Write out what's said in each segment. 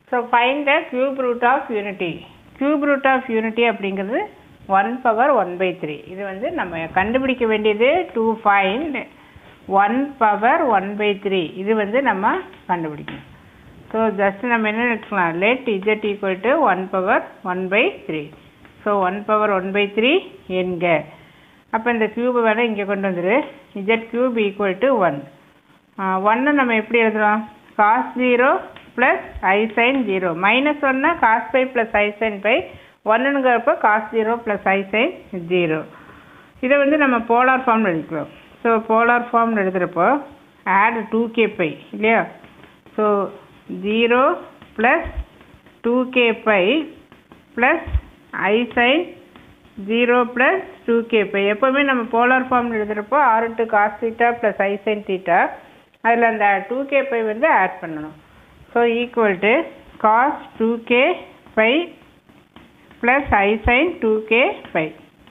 so find the cube root of unity cube root of unity அப்படிங்கிறது one power one by three இது வந்து நம்ம கண்டுபிடிக்க வேண்டியது to find one power one by three இது வந்து நம்ம கண்டுபிடிக்கணும் ஸோ ஜஸ்ட் நம்ம என்ன எடுத்துக்கலாம் let Z equal to one power one by three so one power one by three என்க அப்போ இந்த க்யூபை வேணால் இங்கே கொண்டு வந்துரு Z cube equal to one ஒன்று நம்ம எப்படி எழுதுறோம் cos zero plus I sine zero minus ஒன்னா cos pi plus I sine pi ஒன்றுங்கிறப்ப cos zero plus I sine zero இதை வந்து நம்ம போலார் ஃபார்மில் எழுதிக்கிறோம் ஸோ போலார் ஃபார்மில் எழுதுகிறப்போ ஆட் டூ கே பை இல்லையா so zero plus two K pi plus I sine zero plus two K pi எப்போவுமே நம்ம போலார் ஃபார்மில் எழுதுகிறப்போ R to cos theta plus I sine theta அதில் அந்த டூ கே பை வந்து ஆட் பண்ணணும் so equal to cos two K pi plus I sine two K pi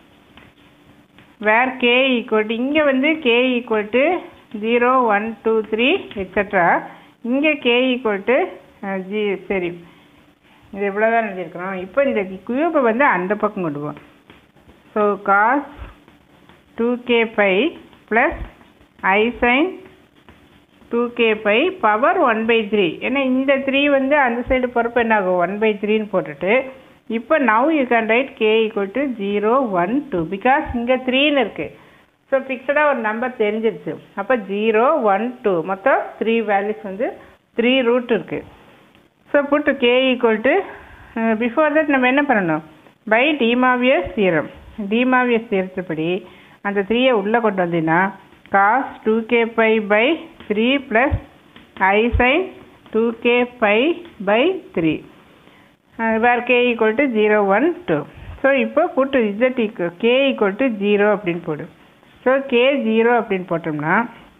where K equal to இங்கே வந்து K equal to zero one two three extra இங்கே K equal to G சரி இது இவ்வளோ தான் எழுதியிருக்கிறோம் இப்போ இந்த க்யூபை வந்து அந்த பக்கம் கொண்டு போவோம் so cos two K pi plus I sine two K pi power one by three ஏன்னா இந்த த்ரீ வந்து அந்த சைடு போகிறப்ப என்ன ஆகும் ஒன் பை த்ரீன்னு போட்டுட்டு இப்போ now you can write K equal to zero one two because இங்கே த்ரீன்னு இருக்குது ஸோ ஃபிக்ஸடாக ஒரு நம்பர் தெரிஞ்சிருச்சு அப்போ ஜீரோ ஒன் டூ மொத்தம் த்ரீ வேல்யூஸ் வந்து த்ரீ ரூட் இருக்குது so put K equal to before that நம்ம என்ன பண்ணணும் பை டிமாவியஸ் தீரம் டிமாவியஸ் தீரத்துப்படி அந்த த்ரீயை உள்ளே கொண்டு வந்தீங்கன்னா cos two K pi by three plus I sine two K pi by three where K equal to zero one two so இப்போ put Z equal K equal to zero அப்படின்னு போடு ஸோ கே ஜீரோ அப்படின்னு போட்டோம்னா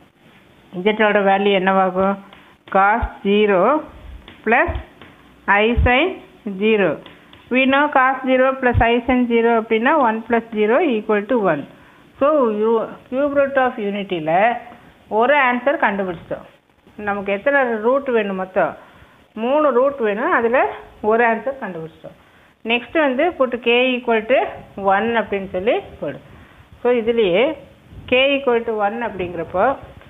இஜட்டோட value என்னவாகும் cos zero plus I sine zero we know cos zero plus I sine zero அப்படின்னா one plus zero equal to one so you cube root of யூனிட்டியில் ஒரு answer கண்டுபிடிச்சிட்டோம் நமக்கு எத்தனை ரூட் வேணும் மொத்தம் மூணு ரூட் வேணும் அதில் ஒரு ஆன்சர் கண்டுபிடிச்சிட்டோம் நெக்ஸ்ட் வந்து put K equal to one அப்படின்னு சொல்லி போடு ஸோ இதுலேயே கே ஈக்குவல் டு ஒன் அப்படிங்கிறப்போ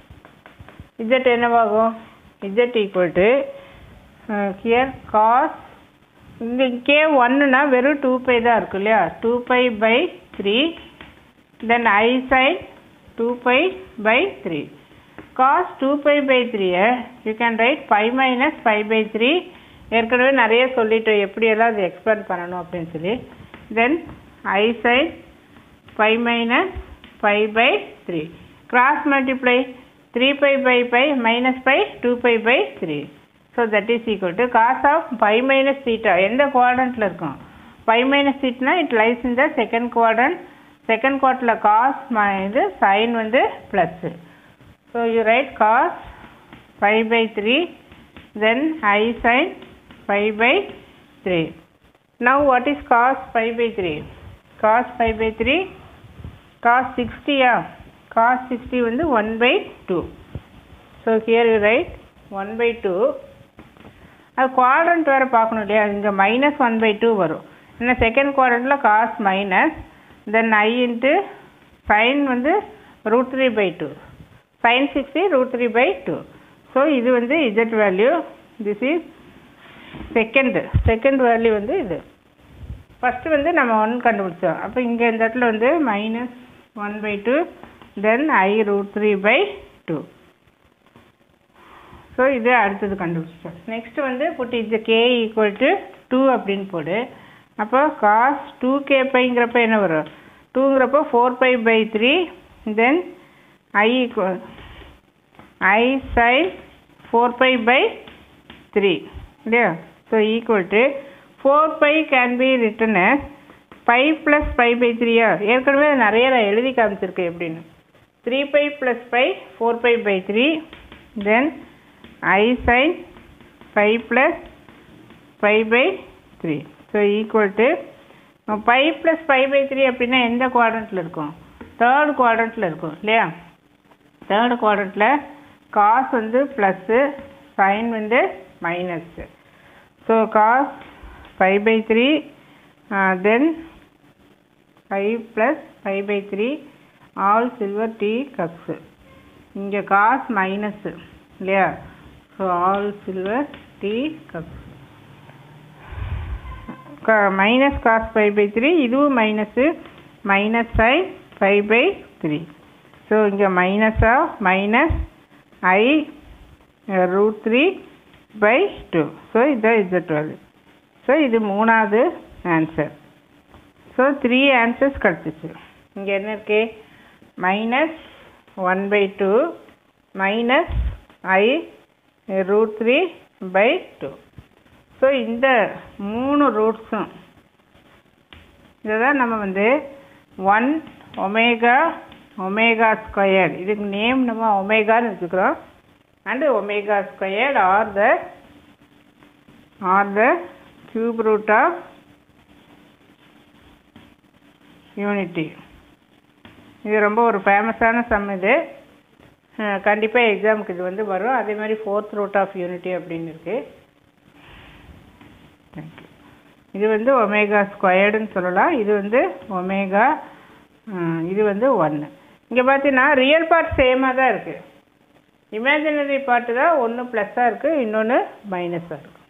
இஜெட் என்னவாகும் Z equal to here cos இங்கே கே ஒன்றுனா வெறும் டூ பை தான் இருக்கும் இல்லையா two pi by three then I sine two pi by three cos two pi by த்ரீயை you can write five minus five by three ஏற்கனவே நிறைய சொல்லிட்டோம் எப்படியெல்லாம் அது எக்ஸ்பேண்ட் பண்ணணும் அப்படின்னு சொல்லி then I sine five minus five by three cross multiply three pi pi pi minus pi two pi by three so that is equal to cos of five minus theta எந்த குவாட்ரண்ட்டில் இருக்கும் five minus தீட்னா it lies in the second quadrant second குவார்ட்டரில் cos இது sine வந்து plus so you write cos five by three then I sine five by three now what is cos five by three cos five by three cos சிக்ஸ்டியா cos sixty வந்து one by two so here you right one by two அது quadrant வேறு பார்க்கணும் இல்லையா இங்கே minus one by two வரும் ஏன்னா second குவாட்ரண்ட்டில் cos minus then i into sine வந்து root three by two sine sixty root three by two so இது வந்து இஜெட் value this is second second value வந்து இது ஃபஸ்ட்டு வந்து நம்ம ஒன் கண்டுபிடிச்சோம் அப்போ இங்கே இந்த இடத்துல வந்து minus one by two then i root three by two so இது அடுத்தது கண்டுபிடிச்சிட்டோம் நெக்ஸ்ட் வந்து put is k equal to two அப்படின்னு போடு அப்போ காஸ் டூ கே பைங்கிறப்ப என்ன வரும் டூங்கிறப்போ four pi by three then i equal i sine four pi by three இல்லையா so equal to four pi can be written five plus five pi த்ரீயா ஏற்கனவே நிறைய நான் எழுதி காமிச்சிருக்கேன் எப்படின்னு three by plus five four pi by three then I sine five plus five by three so equal to five plus five by three அப்படின்னா எந்த குவாட்ரண்ட்டில் இருக்கும் தேர்ட் குவாட்ரண்ட்டில் இருக்கும் இல்லையா தேர்ட் குவாட்ரண்ட்டில் காஸ் வந்து ப்ளஸ்ஸு சைன் வந்து minus so cos five by three then five plus five by three all silver tea cups இங்கே காஸ் மைனஸு இல்லையா so all silver tea cups minus cos five by three இதுவும் minus minus five five by three so இங்கே minus of minus I root three by two so இதான் இது twelve so இது மூணாவது answer so three answers கிடச்சிச்சு இங்கே என்ன இருக்கு minus one by two minus I root three by two so இந்த மூணு ரூட்ஸும் இதை தான் நம்ம வந்து ஒன் ஒமேகா ஒமேகா ஸ்கொயர்டு இதுக்கு நேம் நம்ம ஒமேகான்னு வச்சுக்கிறோம் and omega squared are the are the cube root of unity இது ரொம்ப ஒரு ஃபேமஸான சம் இது கண்டிப்பாக எக்ஸாமுக்கு இது வந்து வரும் அதே மாதிரி ஃபோர்த் ரூட் ஆஃப் யூனிட்டி அப்படின்னு இருக்குது தேங்க்யூ இது வந்து ஒமேகா ஸ்கொயர்டுன்னு சொல்லலாம் இது வந்து ஒமேகா இது வந்து ஒன்று இங்கே பார்த்தீங்கன்னா ரியல் பார்ட் சேமாக தான் இருக்குது இமேஜினரி பார்ட்டு தான் ஒன்று ப்ளஸ்ஸாக இருக்குது இன்னொன்று மைனஸாக இருக்குது